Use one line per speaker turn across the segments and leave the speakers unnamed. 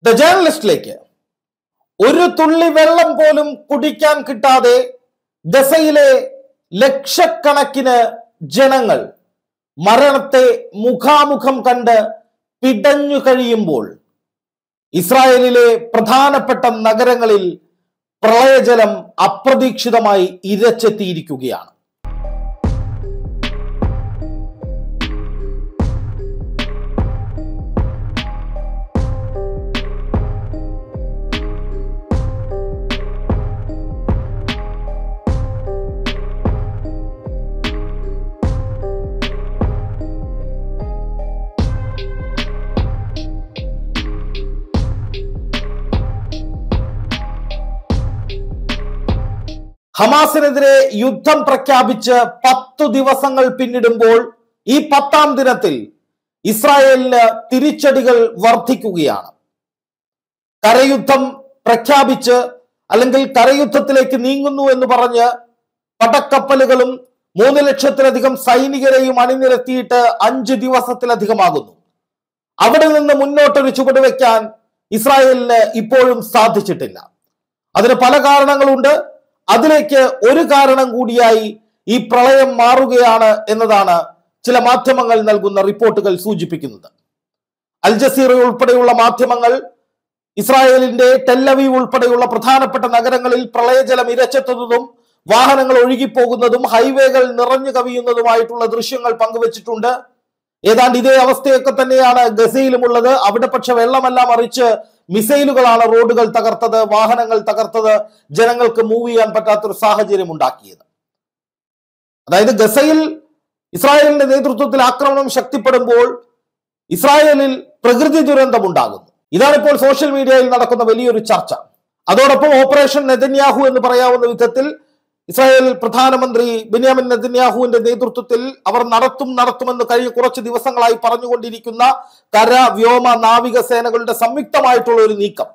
the ജേർണലിസ്റ്റിലേക്ക് ഒരു തുള്ളി വെള്ളം പോലും കുടിക്കാൻ കിട്ടാതെ ഗസയിലെ ലക്ഷക്കണക്കിന് ജനങ്ങൾ മരണത്തെ മുഖാമുഖം കണ്ട് പിടഞ്ഞു കഴിയുമ്പോൾ ഇസ്രായേലിലെ പ്രധാനപ്പെട്ട നഗരങ്ങളിൽ പ്രളയജലം അപ്രതീക്ഷിതമായി ഇരച്ചെത്തിയിരിക്കുകയാണ് ഹമാസിനെതിരെ യുദ്ധം പ്രഖ്യാപിച്ച് പത്തു ദിവസങ്ങൾ പിന്നിടുമ്പോൾ ഈ പത്താം ദിനത്തിൽ ഇസ്രായേലിന് തിരിച്ചടികൾ വർദ്ധിക്കുകയാണ് കരയുദ്ധം പ്രഖ്യാപിച്ച് അല്ലെങ്കിൽ കരയുദ്ധത്തിലേക്ക് നീങ്ങുന്നു എന്ന് പറഞ്ഞ് പടക്കപ്പലുകളും മൂന്ന് ലക്ഷത്തിലധികം സൈനികരെയും അണിനിരത്തിയിട്ട് അഞ്ച് ദിവസത്തിലധികമാകുന്നു അവിടെ നിന്ന് മുന്നോട്ടൊരു ചുവട് വെക്കാൻ ഇസ്രായേലിന് ഇപ്പോഴും സാധിച്ചിട്ടില്ല അതിന് പല കാരണങ്ങളുണ്ട് അതിലേക്ക് ഒരു കാരണം കൂടിയായി ഈ പ്രളയം മാറുകയാണ് എന്നതാണ് ചില മാധ്യമങ്ങൾ നൽകുന്ന റിപ്പോർട്ടുകൾ സൂചിപ്പിക്കുന്നത് അൽ ജസീറ ഉൾപ്പെടെയുള്ള മാധ്യമങ്ങൾ ഇസ്രായേലിന്റെ ടെല്ലവീവ് ഉൾപ്പെടെയുള്ള പ്രധാനപ്പെട്ട നഗരങ്ങളിൽ പ്രളയജലം ഇരച്ചെത്തുന്നതും വാഹനങ്ങൾ ഒഴുകിപ്പോകുന്നതും ഹൈവേകൾ നിറഞ്ഞു കവിയുന്നതുമായിട്ടുള്ള ദൃശ്യങ്ങൾ പങ്കുവച്ചിട്ടുണ്ട് ഏതാണ്ട് ഇതേ അവസ്ഥയൊക്കെ തന്നെയാണ് ഗസയിലും ഉള്ളത് അവിടെ പക്ഷെ വെള്ളമെല്ലാം അറിച്ച് മിസൈലുകളാണ് റോഡുകൾ തകർത്തത് വാഹനങ്ങൾ തകർത്തത് ജനങ്ങൾക്ക് മൂവ് ചെയ്യാൻ പറ്റാത്തൊരു സാഹചര്യം ഉണ്ടാക്കിയത് അതായത് ഗസയിൽ ഇസ്രായേലിന്റെ നേതൃത്വത്തിൽ ആക്രമണം ശക്തിപ്പെടുമ്പോൾ ഇസ്രായേലിൽ പ്രകൃതി ദുരന്തം ഉണ്ടാകുന്നു ഇതാണ് ഇപ്പോൾ സോഷ്യൽ മീഡിയയിൽ നടക്കുന്ന വലിയൊരു ചർച്ച അതോടൊപ്പം ഓപ്പറേഷൻ നെതന്യാഹു എന്ന് പറയാവുന്ന വിധത്തിൽ ഇസ്രായേൽ പ്രധാനമന്ത്രി ബെന്യാമിൻ നെതന്യാഹുവിന്റെ നേതൃത്വത്തിൽ അവർ നടത്തും നടത്തുമെന്ന് കഴിഞ്ഞ കുറച്ച് ദിവസങ്ങളായി പറഞ്ഞുകൊണ്ടിരിക്കുന്ന കര വ്യോമ നാവിക സേനകളുടെ സംയുക്തമായിട്ടുള്ള ഒരു നീക്കം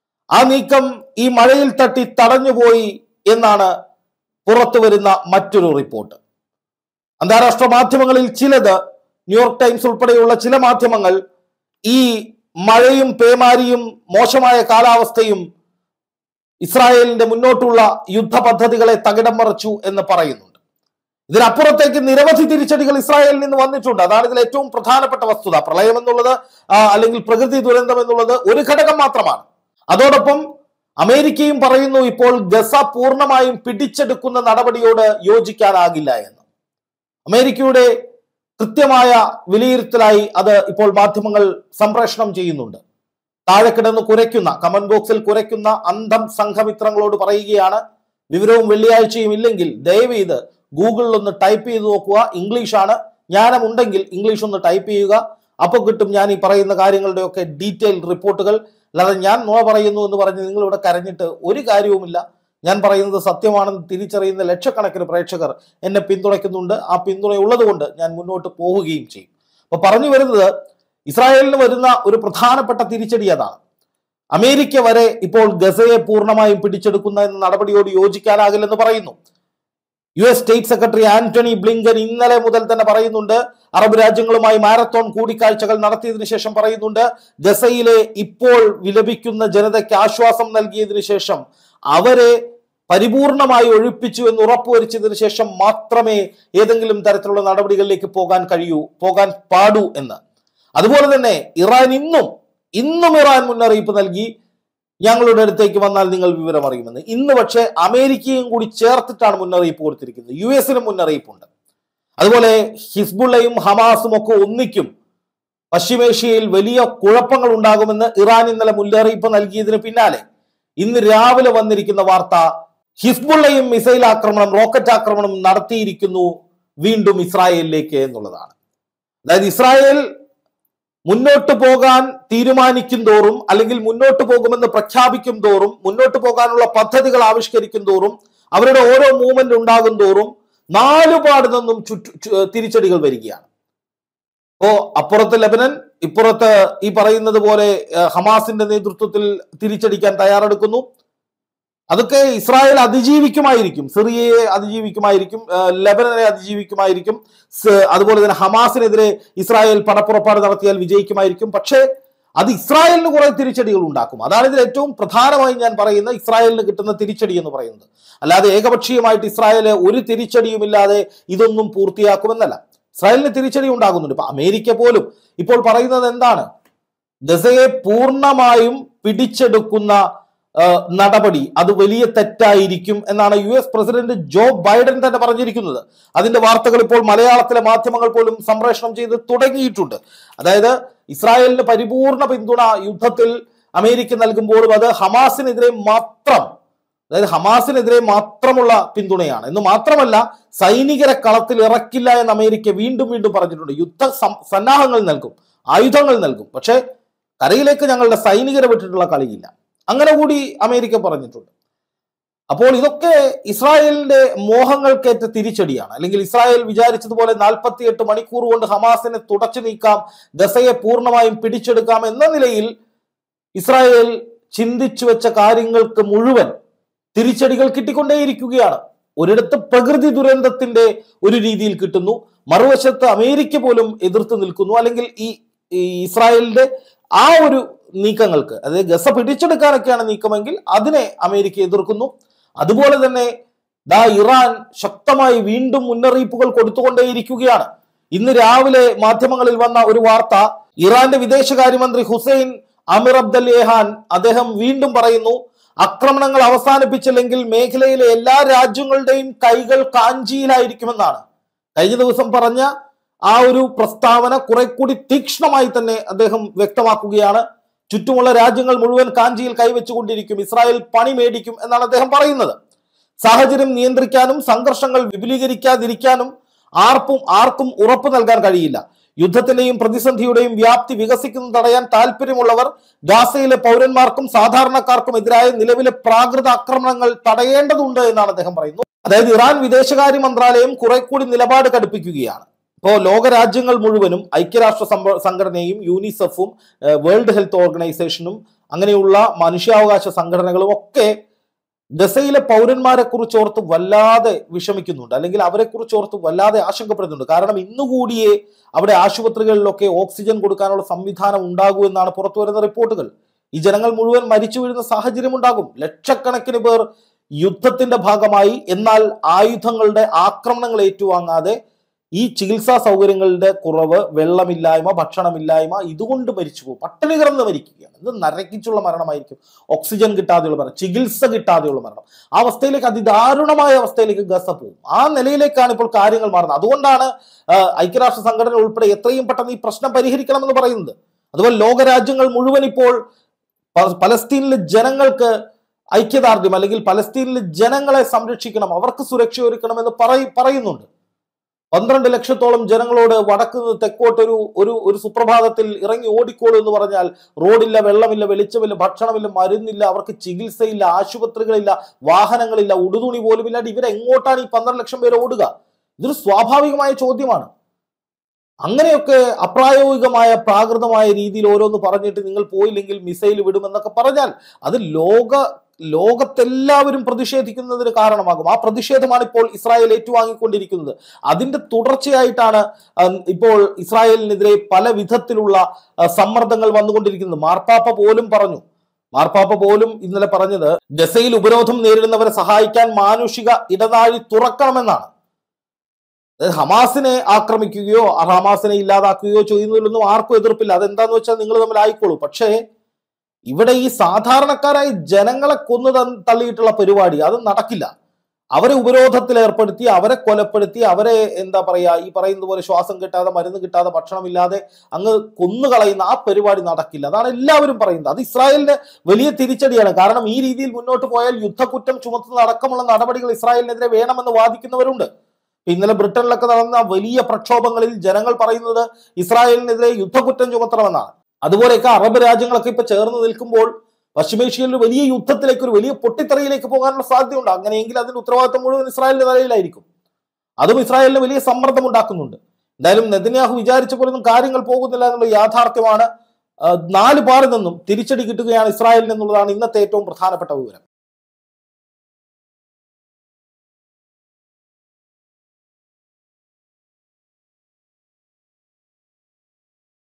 ആ നീക്കം ഈ മഴയിൽ തട്ടി തടഞ്ഞുപോയി എന്നാണ് പുറത്തു വരുന്ന മറ്റൊരു റിപ്പോർട്ട് അന്താരാഷ്ട്ര മാധ്യമങ്ങളിൽ ചിലത് ന്യൂയോർക്ക് ടൈംസ് ഉൾപ്പെടെയുള്ള ചില മാധ്യമങ്ങൾ ഈ മഴയും പേമാരിയും മോശമായ കാലാവസ്ഥയും ഇസ്രായേലിന്റെ മുന്നോട്ടുള്ള യുദ്ധ പദ്ധതികളെ തകിടം മറിച്ചു എന്ന് പറയുന്നുണ്ട് ഇതിനപ്പുറത്തേക്ക് നിരവധി തിരിച്ചടികൾ ഇസ്രായേലിൽ നിന്ന് വന്നിട്ടുണ്ട് അതാണ് ഇതിൽ ഏറ്റവും പ്രധാനപ്പെട്ട വസ്തുത പ്രളയം എന്നുള്ളത് ആ, അല്ലെങ്കിൽ പ്രകൃതി ദുരന്തം എന്നുള്ളത് ഒരു ഘടകം മാത്രമാണ് അതോടൊപ്പം അമേരിക്കയും പറയുന്നു ഇപ്പോൾ ഗസ പൂർണ്ണമായും പിടിച്ചെടുക്കുന്ന നടപടിയോട് യോജിക്കാനാകില്ല എന്ന് അമേരിക്കയുടെ കൃത്യമായ വിലയിരുത്തലായി അത് ഇപ്പോൾ മാധ്യമങ്ങൾ സംപ്രേഷണം ചെയ്യുന്നുണ്ട് താഴെ കിടന്ന് കുരയ്ക്കുന്ന കമന്റ് ബോക്സിൽ കുരയ്ക്കുന്ന അന്ധം സംഘമിത്രങ്ങളോട് പറയുകയാണ് വിവരവും വെള്ളിയാഴ്ചയും ഇല്ലെങ്കിൽ ദയവ് ചെയ്ത് ഗൂഗിളിൽ ഒന്ന് ടൈപ്പ് ചെയ്ത് നോക്കുക ഇംഗ്ലീഷാണ് ജ്ഞാനമുണ്ടെങ്കിൽ ഇംഗ്ലീഷ് ഒന്ന് ടൈപ്പ് ചെയ്യുക അപ്പോൾ കിട്ടും ഞാൻ ഈ പറയുന്ന കാര്യങ്ങളുടെയൊക്കെ ഡീറ്റെയിൽ റിപ്പോർട്ടുകൾ അല്ലാതെ ഞാൻ നുണ പറയുന്നു എന്ന് പറഞ്ഞ് നിങ്ങൾ ഇവിടെ കരഞ്ഞിട്ട് ഒരു കാര്യവുമില്ല ഞാൻ പറയുന്നത് സത്യമാണെന്ന് തിരിച്ചറിയുന്ന ലക്ഷക്കണക്കിന് പ്രേക്ഷകർ എന്നെ പിന്തുണയ്ക്കുന്നുണ്ട് ആ പിന്തുണ ഉള്ളതുകൊണ്ട് ഞാൻ മുന്നോട്ട് പോവുകയും ചെയ്യും അപ്പൊ പറഞ്ഞു വരുന്നത് ഇസ്രായേലിന് വരുന്ന ഒരു പ്രധാനപ്പെട്ട തിരിച്ചടി അതാണ് അമേരിക്ക വരെ ഇപ്പോൾ ഗസയെ പൂർണ്ണമായും പിടിച്ചെടുക്കുന്ന എന്ന നടപടിയോട് യോജിക്കാനാകില്ലെന്ന് പറയുന്നു U S state secretary Antony Blinken ഇന്നലെ മുതൽ തന്നെ പറയുന്നുണ്ട് അറബ് രാജ്യങ്ങളുമായി മാരത്തോൺ കൂടിക്കാഴ്ചകൾ നടത്തിയതിനു ശേഷം പറയുന്നുണ്ട് ഗസയിലെ ഇപ്പോൾ വിലപിക്കുന്ന ജനതയ്ക്ക് ആശ്വാസം നൽകിയതിനു ശേഷം അവരെ പരിപൂർണമായി ഒഴിപ്പിച്ചു എന്ന് ഉറപ്പുവരുത്തിയതിനു ശേഷം മാത്രമേ ഏതെങ്കിലും തരത്തിലുള്ള നടപടികളിലേക്ക് പോകാൻ കഴിയൂ പോകാൻ പാടൂ എന്ന് അതുപോലെ തന്നെ ഇറാൻ ഇന്നും ഇന്നും ഇറാൻ മുന്നറിയിപ്പ് നൽകി ഞങ്ങളുടെ അടുത്തേക്ക് വന്നാൽ നിങ്ങൾ വിവരം അറിയുമെന്ന് ഇന്ന് പക്ഷേ അമേരിക്കയും കൂടി ചേർത്തിട്ടാണ് മുന്നറിയിപ്പ് കൊടുത്തിരിക്കുന്നത് യു എസിനും മുന്നറിയിപ്പുണ്ട് അതുപോലെ ഹിസ്ബുള്ളയും ഹമാസും ഒക്കെ ഒന്നിക്കും പശ്ചിമേഷ്യയിൽ വലിയ കുഴപ്പങ്ങൾ ഉണ്ടാകുമെന്ന് ഇറാൻ ഇന്നലെ മുന്നറിയിപ്പ് നൽകിയതിന് പിന്നാലെ ഇന്ന് രാവിലെ വന്നിരിക്കുന്ന വാർത്ത ഹിസ്ബുള്ളയും മിസൈൽ ആക്രമണം റോക്കറ്റ് ആക്രമണം നടത്തിയിരിക്കുന്നു വീണ്ടും ഇസ്രായേലിലേക്ക് എന്നുള്ളതാണ് അതായത് ഇസ്രായേൽ മുന്നോട്ട് പോകാൻ തീരുമാനിക്കും തോറും അല്ലെങ്കിൽ മുന്നോട്ട് പോകുമെന്ന് പ്രഖ്യാപിക്കും തോറും മുന്നോട്ട് പോകാനുള്ള പദ്ധതികൾ ആവിഷ്കരിക്കും തോറും അവരുടെ ഓരോ മൂവ്മെന്റ് ഉണ്ടാകും തോറും നാലുപാട് നിന്നും ചുറ്റു ചു- തിരിച്ചടികൾ വരികയാണ് അപ്പോ അപ്പുറത്ത് ലെബനൻ ഇപ്പുറത്ത് ഈ പറയുന്നത് പോലെ ഏഹ്, ഹമാസിന്റെ നേതൃത്വത്തിൽ തിരിച്ചടിക്കാൻ തയ്യാറെടുക്കുന്നു അതൊക്കെ ഇസ്രായേൽ അതിജീവിക്കുമായിരിക്കും സിറിയയെ അതിജീവിക്കുമായിരിക്കും ഏഹ്, ലെബനനെ അതിജീവിക്കുമായിരിക്കും സ്- അതുപോലെ തന്നെ ഹമാസിനെതിരെ ഇസ്രായേൽ പടപ്പുറപ്പാട് നടത്തിയാൽ വിജയിക്കുമായിരിക്കും പക്ഷേ അത് ഇസ്രായേലിന് കുറെ തിരിച്ചടികൾ ഉണ്ടാക്കും അതാണ് ഇതിൽ ഏറ്റവും പ്രധാനമായി ഞാൻ പറയുന്ന ഇസ്രായേലിന് കിട്ടുന്ന തിരിച്ചടി എന്ന് പറയുന്നത് അല്ലാതെ ഏകപക്ഷീയമായിട്ട് ഇസ്രായേല് ഒരു തിരിച്ചടിയുമില്ലാതെ ഇതൊന്നും പൂർത്തിയാക്കുമെന്നല്ല ഇസ്രായേലിന് തിരിച്ചടി ഉണ്ടാകുന്നുണ്ട് ഇപ്പൊ അമേരിക്ക പോലും ഇപ്പോൾ പറയുന്നത് എന്താണ് ഗസയെ പൂർണ്ണമായും പിടിച്ചെടുക്കുന്ന ആ, നടപടി അത് വലിയ തെറ്റായിരിക്കും എന്നാണ് U S president Joe Biden തന്നെ പറഞ്ഞിരിക്കുന്നത് അതിന്റെ വാർത്തകൾ ഇപ്പോൾ മലയാളത്തിലെ മാധ്യമങ്ങൾ പോലും സംപ്രേഷണം ചെയ്ത് തുടങ്ങിയിട്ടുണ്ട് അതായത് ഇസ്രായേലിന് പരിപൂർണ പിന്തുണ യുദ്ധത്തിൽ അമേരിക്ക നൽകുമ്പോഴും അത് ഹമാസിനെതിരെ മാത്രം അതായത് ഹമാസിനെതിരെ മാത്രമുള്ള പിന്തുണയാണ് എന്ന് മാത്രമല്ല സൈനികരെ കളത്തിൽ ഇറക്കില്ല എന്ന് അമേരിക്ക വീണ്ടും വീണ്ടും പറഞ്ഞിട്ടുണ്ട് യുദ്ധ സം- സന്നാഹങ്ങൾ നൽകും ആയുധങ്ങൾ നൽകും പക്ഷേ കരയിലേക്ക് ഞങ്ങളുടെ സൈനികരെ വിട്ടിട്ടുള്ള കളിയില്ല അങ്ങനെ കൂടി അമേരിക്ക പറഞ്ഞിട്ടുണ്ട് അപ്പോൾ ഇതൊക്കെ ഇസ്രായേലിന്റെ മോഹങ്ങൾക്കേറ്റ തിരിച്ചടിയാണ് അല്ലെങ്കിൽ ഇസ്രായേൽ വിചാരിച്ചതുപോലെ നാൽപ്പത്തിയെട്ട് മണിക്കൂർ കൊണ്ട് ഹമാസിനെ തുടച്ചു നീക്കാം ഗസയെ പൂർണ്ണമായും പിടിച്ചെടുക്കാം എന്ന നിലയിൽ ഇസ്രായേൽ ചിന്തിച്ചു വെച്ച കാര്യങ്ങൾക്ക് മുഴുവൻ തിരിച്ചടികൾ കിട്ടിക്കൊണ്ടേയിരിക്കുകയാണ് ഒരിടത്ത് പ്രകൃതി ദുരന്തത്തിന്റെ ഒരു രീതിയിൽ കിട്ടുന്നു മറുവശത്ത് അമേരിക്ക പോലും എതിർത്ത് നിൽക്കുന്നു അല്ലെങ്കിൽ ഈ ഈ ഇസ്രായേലിന്റെ ആ ഒരു നീക്കങ്ങൾക്ക് അതായത് ഗസ പിടിച്ചെടുക്കാനൊക്കെയാണ് നീക്കമെങ്കിൽ അതിനെ അമേരിക്ക എതിർക്കുന്നു അതുപോലെ തന്നെ ദാ ഇറാൻ ശക്തമായി വീണ്ടും മുന്നറിയിപ്പുകൾ കൊടുത്തുകൊണ്ടേയിരിക്കുകയാണ് ഇന്ന് രാവിലെ മാധ്യമങ്ങളിൽ വന്ന ഒരു വാർത്ത ഇറാന്റെ വിദേശകാര്യമന്ത്രി ഹുസൈൻ അമിർ അബ്ദൽ യേഹാൻ അദ്ദേഹം വീണ്ടും പറയുന്നു ആക്രമണങ്ങൾ അവസാനിപ്പിച്ചില്ലെങ്കിൽ മേഖലയിലെ എല്ലാ രാജ്യങ്ങളുടെയും കൈകൾ കാഞ്ചിയിലായിരിക്കുമെന്നാണ് കഴിഞ്ഞ ദിവസം പറഞ്ഞ ആ ഒരു പ്രസ്താവന കുറെ കൂടി തീക്ഷ്ണമായി തന്നെ അദ്ദേഹം വ്യക്തമാക്കുകയാണ് ചുറ്റുമുള്ള രാജ്യങ്ങൾ മുഴുവൻ കാഞ്ചിയിൽ കൈവച്ചുകൊണ്ടിരിക്കും ഇസ്രായേൽ പണി മേടിക്കും എന്നാണ് അദ്ദേഹം പറയുന്നത് സാഹചര്യം നിയന്ത്രിക്കാനും സംഘർഷങ്ങൾ വിപുലീകരിക്കാതിരിക്കാനും ആർക്കും ആർക്കും ഉറപ്പ് നൽകാൻ കഴിയില്ല യുദ്ധത്തിന്റെയും പ്രതിസന്ധിയുടെയും വ്യാപ്തി വികസിക്കുന്നത് തടയാൻ താല്പര്യമുള്ളവർ ഗാസയിലെ പൗരന്മാർക്കും സാധാരണക്കാർക്കും എതിരായ നിലവിലെ പ്രാകൃത ആക്രമണങ്ങൾ തടയേണ്ടതുണ്ട് എന്നാണ് അദ്ദേഹം പറയുന്നത് അതായത് ഇറാൻ വിദേശകാര്യ മന്ത്രാലയം കുറെ കൂടി നിലപാട് കടുപ്പിക്കുകയാണ് ഇപ്പോൾ ലോകരാജ്യങ്ങൾ മുഴുവനും ഐക്യരാഷ്ട്ര സംഭ- സംഘടനയും യൂണിസെഫും ഏഹ്, വേൾഡ് ഹെൽത്ത് ഓർഗനൈസേഷനും അങ്ങനെയുള്ള മനുഷ്യാവകാശ സംഘടനകളും ഒക്കെ ഗസയിലെ പൗരന്മാരെ കുറിച്ച് ഓർത്ത് വല്ലാതെ വിഷമിക്കുന്നുണ്ട് അല്ലെങ്കിൽ അവരെ കുറിച്ച് ഓർത്ത് വല്ലാതെ ആശങ്കപ്പെടുന്നുണ്ട് കാരണം ഇന്നുകൂടിയേ അവിടെ ആശുപത്രികളിലൊക്കെ ഓക്സിജൻ കൊടുക്കാനുള്ള സംവിധാനം ഉണ്ടാകൂ എന്നാണ് പുറത്തു വരുന്ന റിപ്പോർട്ടുകൾ ഈ ജനങ്ങൾ മുഴുവൻ മരിച്ചു വീഴുന്ന സാഹചര്യം ഉണ്ടാകും ലക്ഷക്കണക്കിന് പേർ യുദ്ധത്തിന്റെ ഭാഗമായി എന്നാൽ ആയുധങ്ങളുടെ ആക്രമണങ്ങൾ ഏറ്റുവാങ്ങാതെ ഈ ചികിത്സാ സൗകര്യങ്ങളുടെ കുറവ് വെള്ളമില്ലായ്മ ഭക്ഷണമില്ലായ്മ ഇതുകൊണ്ട് മരിച്ചു പോകും പട്ടിണി കിടന്ന് മരിക്കുകയാണ് ഇത് നരകിച്ചുള്ള മരണമായിരിക്കും ഓക്സിജൻ കിട്ടാതെയുള്ള മരണം ചികിത്സ കിട്ടാതെയുള്ള മരണം ആ അവസ്ഥയിലേക്ക് അതിദാരുണമായ അവസ്ഥയിലേക്ക് ഗസ പോകും ആ നിലയിലേക്കാണ് ഇപ്പോൾ കാര്യങ്ങൾ മാറുന്നത് അതുകൊണ്ടാണ് ആ, ഐക്യരാഷ്ട്ര സംഘടന ഉൾപ്പെടെ എത്രയും പെട്ടെന്ന് ഈ പ്രശ്നം പരിഹരിക്കണമെന്ന് പറയുന്നത് അതുപോലെ ലോകരാജ്യങ്ങൾ മുഴുവൻ ഇപ്പോൾ പ- പലസ്തീനിലെ ജനങ്ങൾക്ക് ഐക്യദാർഢ്യം അല്ലെങ്കിൽ പലസ്തീനിലെ ജനങ്ങളെ സംരക്ഷിക്കണം അവർക്ക് സുരക്ഷ ഒരുക്കണമെന്ന് പറയ പറയുന്നുണ്ട് പന്ത്രണ്ട് ലക്ഷത്തോളം ജനങ്ങളോട് വടക്ക് നിന്ന് തെക്കോട്ട് ഒരു ഒരു ഒരു സുപ്രഭാതത്തിൽ ഇറങ്ങി ഓടിക്കോളൂ എന്ന് പറഞ്ഞാൽ റോഡില്ല വെള്ളമില്ല വെളിച്ചമില്ല ഭക്ഷണമില്ല മരുന്നില്ല അവർക്ക് ചികിത്സയില്ല ആശുപത്രികളില്ല വാഹനങ്ങളില്ല ഉടുതുണി പോലും ഇല്ലാണ്ട് ഇവരെങ്ങോട്ടാണ് ഈ പന്ത്രണ്ട് ലക്ഷം പേര് ഓടുക ഇതൊരു സ്വാഭാവികമായ ചോദ്യമാണ് അങ്ങനെയൊക്കെ അപ്രായോഗികമായ പ്രാകൃതമായ രീതിയിൽ ഓരോന്ന് പറഞ്ഞിട്ട് നിങ്ങൾ പോയില്ലെങ്കിൽ മിസൈൽ വിടുമെന്നൊക്കെ പറഞ്ഞാൽ അത് ലോക ലോകത്തെല്ലാവരും പ്രതിഷേധിക്കുന്നതിന് കാരണമാകും ആ പ്രതിഷേധമാണ് ഇപ്പോൾ ഇസ്രായേൽ ഏറ്റുവാങ്ങിക്കൊണ്ടിരിക്കുന്നത് അതിന്റെ തുടർച്ചയായിട്ടാണ് ഉം, ഇപ്പോൾ ഇസ്രായേലിനെതിരെ പല വിധത്തിലുള്ള ആ, സമ്മർദ്ദങ്ങൾ വന്നുകൊണ്ടിരിക്കുന്നത് മാർപ്പാപ്പ പോലും പറഞ്ഞു മാർപ്പാപ്പ പോലും ഇന്നലെ പറഞ്ഞത് ഗസയിൽ ഉപരോധം നേരിടുന്നവരെ സഹായിക്കാൻ മാനുഷിക ഇടനാഴി തുറക്കണമെന്നാണ് അതായത് ഹമാസിനെ ആക്രമിക്കുകയോ ആ ഹമാസിനെ ഇല്ലാതാക്കുകയോ ചെയ്യുന്നതിലൊന്നും ആർക്കും എതിർപ്പില്ല അതെന്താന്ന് വെച്ചാൽ നിങ്ങൾ തമ്മിൽ ആയിക്കോളൂ പക്ഷേ ഇവിടെ ഈ സാധാരണക്കാരായ ജനങ്ങളെ കൊന്നു തൻ- തള്ളിയിട്ടുള്ള പരിപാടി അത് നടക്കില്ല അവരെ ഉപരോധത്തിൽ ഏർപ്പെടുത്തി അവരെ കൊലപ്പെടുത്തി അവരെ എന്താ പറയാ ഈ പറയുന്നത് പോലെ ശ്വാസം കിട്ടാതെ മരുന്ന് കിട്ടാതെ ഭക്ഷണമില്ലാതെ അങ്ങ് കൊന്നുകളയുന്ന ആ പരിപാടി നടക്കില്ല അതാണ് എല്ലാവരും പറയുന്നത് അത് ഇസ്രായേലിന്റെ വലിയ തിരിച്ചടിയാണ് കാരണം ഈ രീതിയിൽ മുന്നോട്ട് പോയാൽ യുദ്ധക്കുറ്റം ചുമത്തുന്ന അടക്കമുള്ള നടപടികൾ ഇസ്രായേലിനെതിരെ വേണമെന്ന് വാദിക്കുന്നവരുണ്ട് ഇപ്പൊ ഇന്നലെ ബ്രിട്ടനിലൊക്കെ നടന്ന വലിയ പ്രക്ഷോഭങ്ങളിൽ ജനങ്ങൾ പറയുന്നത് ഇസ്രായേലിനെതിരെ യുദ്ധക്കുറ്റം ചുമത്തണമെന്നാണ് അതുപോലെയൊക്കെ അറബ് രാജ്യങ്ങളൊക്കെ ഇപ്പൊ ചേർന്ന് നിൽക്കുമ്പോൾ പശ്ചിമേഷ്യയിൽ ഒരു വലിയ യുദ്ധത്തിലേക്ക് ഒരു വലിയ പൊട്ടിത്തെറിയിലേക്ക് പോകാനുള്ള സാധ്യതയുണ്ട് അങ്ങനെയെങ്കിൽ അതിന്റെ ഉത്തരവാദിത്തം മുഴുവൻ ഇസ്രായേലിന്റെ തലയിലായിരിക്കും അതും ഇസ്രായേലിന് വലിയ സമ്മർദ്ദം ഉണ്ടാക്കുന്നുണ്ട് എന്തായാലും നെതന്യാഹു വിചാരിച്ച പോലൊന്നും കാര്യങ്ങൾ പോകുന്നില്ല എന്നുള്ള യാഥാർത്ഥ്യമാണ് ആ, നാല് പാറിൽ നിന്നും തിരിച്ചടി കിട്ടുകയാണ് ഇസ്രായേലിന് എന്നുള്ളതാണ് ഇന്നത്തെ ഏറ്റവും പ്രധാനപ്പെട്ട വിവരം